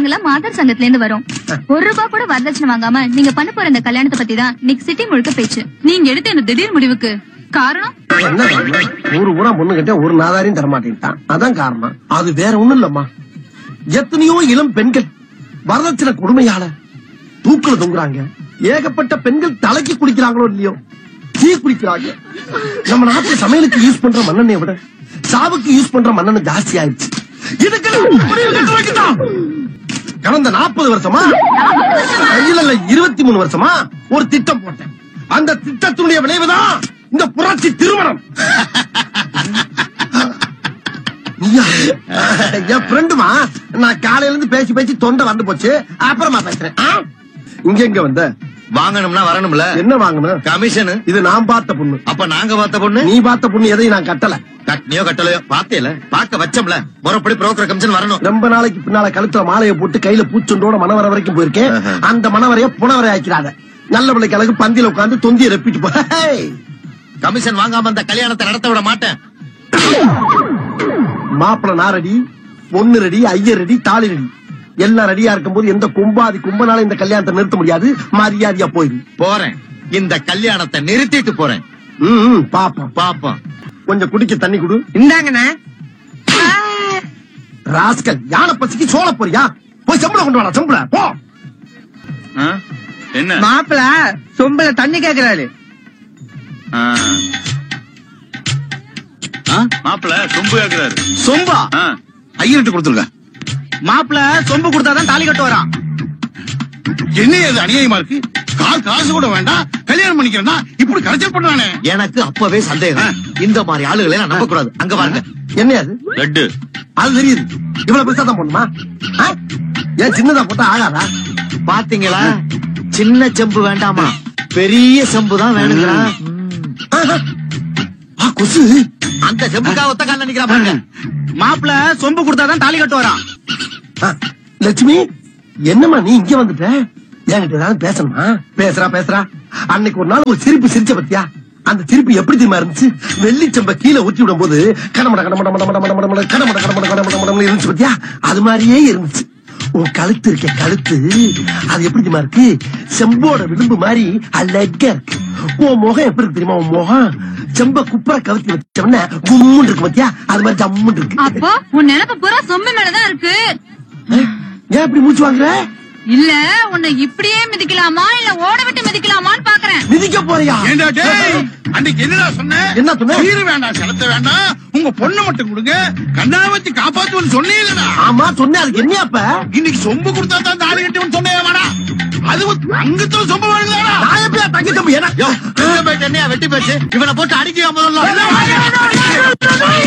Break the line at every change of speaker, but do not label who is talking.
நாங்களாம் மாதர் சங்கத்துல இருந்து வரோம் ஒரு ரூபாய் கூட வரதட்சணை வாங்காம நீங்க பண்ண போற இந்த கல்யாணத்தை பத்தி தான் இன்னைக்கு சிட்டி முழுக்க பேச்சு நீங்க எடுத்த இந்த திடீர் முடிவுக்கு காரணம்
என்ன காரணம்? ஒரு ஊரா பொண்ணு கிட்ட ஒரு நாதாரையும் தரமாட்டேன்ட்டான் அதான் காரணம் அது வேற ஒண்ணும் இல்லம்மா எத்தனையோ இளம் பெண்கள் வரதட்சணை கொடுமையால தூக்குல தொங்குறாங்க ஏகப்பட்ட பெண்கள் தலைக்கு குடிக்கிறாங்களோ இல்லையோ டீ குடிக்கிறாங்க நம்ம நாட்டு சமையலுக்கு யூஸ் பண்ற மண்ணெண்ணெயை விட சாவுக்கு யூஸ் பண்ற மண்ணெண்ணெய் ஜாஸ்தி ஆயிடுச்சு இதுக்கெல்லாம் முடிவு கட்டுறதுக்கு தான் கடந்த நாற்பது வருஷமா இல்ல இல்ல இருபத்தி மூணு வருஷமா ஒரு திட்டம் போட்டேன் அந்த திட்டத்தினுடைய விளைவுதான் இந்த புரட்சி திருமணம் நீயா? என் ஃப்ரெண்டுமா நான் காலையில இருந்து பேசி பேசி தொண்டை வந்து போச்சு அப்புறமா பேசுறேன் ஆ? இங்க எங்க வந்த
வாங்கணும்னா வரணும்ல
என்ன வாங்கணும்
கமிஷன்
இது நான் பார்த்த பொண்ணு
அப்ப நாங்க பார்த்த பொண்ணு
நீ பார்த்த பொண்ணு எதையும் நான் கட்டல
கட்னியோ கட்டலையோ பார்த்தேல பார்க்க வச்சோம்ல முறைப்படி புரோக்கர் கமிஷன் வரணும்
ரொம்ப நாளைக்கு பின்னால கழுத்துல மாலையை போட்டு கையில பூச்சொண்டோட மணவரை வரைக்கும் போயிருக்கேன்
ஆஹா.
அந்த மணவரைய புனவரை ஆக்கிறாத நல்ல பிள்ளைக்கு அழகு பந்தியில உட்கார்ந்து தொந்தியை ரெப்பிட்டு போ ஹேய்!
கமிஷன் வாங்காம அந்த கல்யாணத்தை நடத்த விட மாட்டேன்
மாப்பிள நாரடி பொண்ணு ரெடி ஐயர் ரெடி தாலி ரெடி எல்லாம் ரெடியா இருக்கும்போது எந்த கும்பாதி கும்பனால இந்த கல்யாணத்தை நிறுத்த முடியாது மரியாதையா போயிரு
போறேன் இந்த கல்யாணத்தை நிறுத்திட்டு போறேன்
ம், ம், பாப்போம்
பாப்போம்
கொஞ்சம் குடிக்க தண்ணி குடு
இந்தாங்கண்ணே
ராஸ்கல் யானை பசிக்கு சோள போறியா போய் செம்பளை கொண்டு வாடா செம்பளை போ
என்ன
மாப்பிள சொம்பல தண்ணி கேக்குறாரு
மாப்பிள சொம்பு கேக்குறாரு
சொம்பா
ஆ. ஐயர்கிட்ட கொடுத்துருங்க
மாப்பிள சொம்பு கொடுத்தாதான் தாலி கட்டு வரான்
என்ன இது அநியாயமா இருக்கு கால் காசு கூட வேண்டாம் கல்யாணம் பண்ணிக்கிறேன்னா இப்படி கரைச்சல் பண்றானே
எனக்கு அப்பவே சந்தேகம் இந்த மாதிரி ஆளுகளை நான் நம்ப கூடாது அங்க பாருங்க
என்ன அது
லட்டு
அது தெரியுது இவ்வளவு பெருசா தான் போடணுமா ஆ? ஏன் சின்னதா போட்டா ஆகாதா
பாத்தீங்களா சின்ன செம்பு வேண்டாமா பெரிய செம்பு தான் வேணுங்களா
ஆஹா. ஆ, கொசு
அந்த செம்புக்காக ஒத்த கால நிக்கிறா பாருங்க
மாப்பிள சொம்பு கொடுத்தாதான் தாலி கட்டு வரான்
ஆ, லட்சுமி என்னம்மா நீ இங்க வந்துட்ட என்கிட்ட ஏதாவது பேசணுமா பேசுறா பேசுறா அன்னைக்கு ஒரு நாள் ஒரு சிரிப்பு சிரிச்ச பத்தியா அந்த சிரிப்பு எப்படி தெரியுமா இருந்துச்சு வெள்ளிச்சம்ப கீழே ஊற்றி விடும் போது கடமட கடமட மட மட மட மட மட கடமட கடமட கடமட கடமட இருந்துச்சு பத்தியா அது மாதிரியே இருந்துச்சு உன் கழுத்து இருக்க கழுத்து அது எப்படி தெரியுமா இருக்கு செம்போட விளிம்பு மாதிரி அழகா இருக்கு உன் முகம் எப்படி இருக்கு தெரியுமா உன் முகம் செம்ப குப்புற கவுத்தி வச்சோம்னா கும்முன்னு இருக்கு பத்தியா அது மாதிரி ஜம்முன்னு இருக்கு
அப்போ உன் நினைப்பு பூரா சொம்பு மேலதான் இருக்கு
ஏன் இப்படி மூச்சு வாங்குற
இல்ல உன்னை இப்படியே மிதிக்கலாமா இல்ல ஓட விட்டு மிதிக்கலாமான்னு பாக்குறேன்
மிதிக்க போறியா
ஏண்டா டேய் அன்னைக்கு என்னடா சொன்ன
என்ன சொன்ன?
சீரு வேண்டாம் செலுத்த வேண்டாம் உங்க பொண்ணை மட்டும் கொடுங்க கண்ணா வச்சு காப்பாத்துவன்னு சொன்னீங்களா
ஆமா சொன்னேன் அதுக்கு என்ன அப்ப
இன்னைக்கு சொம்பு கொடுத்தா தான் தாலி கட்டுவன்னு சொன்னேன் வேடா அது அங்கத்துல சொம்பு வேணுங்களா
நான் எப்படியா தங்கி தம்பி
யோ, எங்க போயிட்டு என்னையா வெட்டி போச்சு இவனை போட்டு அடிக்க முதல்ல
என்ன